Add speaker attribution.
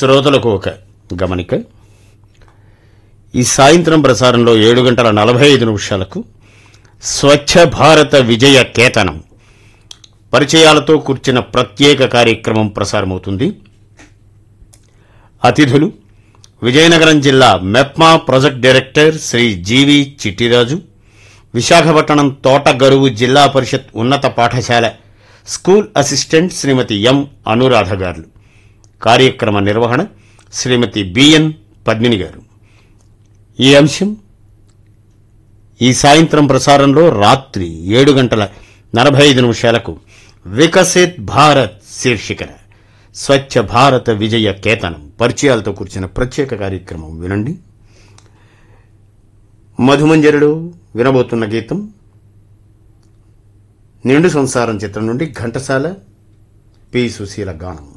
Speaker 1: శ్రోతలకు ఒక గమనిక ఈ సాయంత్రం ప్రసారంలో ఏడు గంటల నలభై ఐదు నిమిషాలకు స్వచ్ఛ భారత విజయ కేతనం పరిచయాలతో కూర్చిన ప్రత్యేక కార్యక్రమం ప్రసారమవుతుంది అతిథులు విజయనగరం జిల్లా MEPMA project director Shri GV Chittiraju Visakhapatnam Thotagaruvu Zilla Parishad ఉన్నత పాఠశాల school assistant Shrimati M Anuradha garu కార్యక్రమ నిర్వహణ శ్రీమతి బిఎన్ పద్మిని గారు ఈ అంశం ఈ సాయంత్రం ప్రసారంలో రాత్రి ఏడు గంటల నలభై ఐదు నిమిషాలకు వికసిత్ భారత్ శీర్షికన స్వచ్ఛ భారత విజయ కేతనం పరిచయాలతో కూర్చిన ప్రత్యేక కార్యక్రమం వినండి మధుమంజరుడు వినబోతున్న గీతం నిండు సంసారం చిత్రం నుండి ఘంటసాల పి సుశీల గానం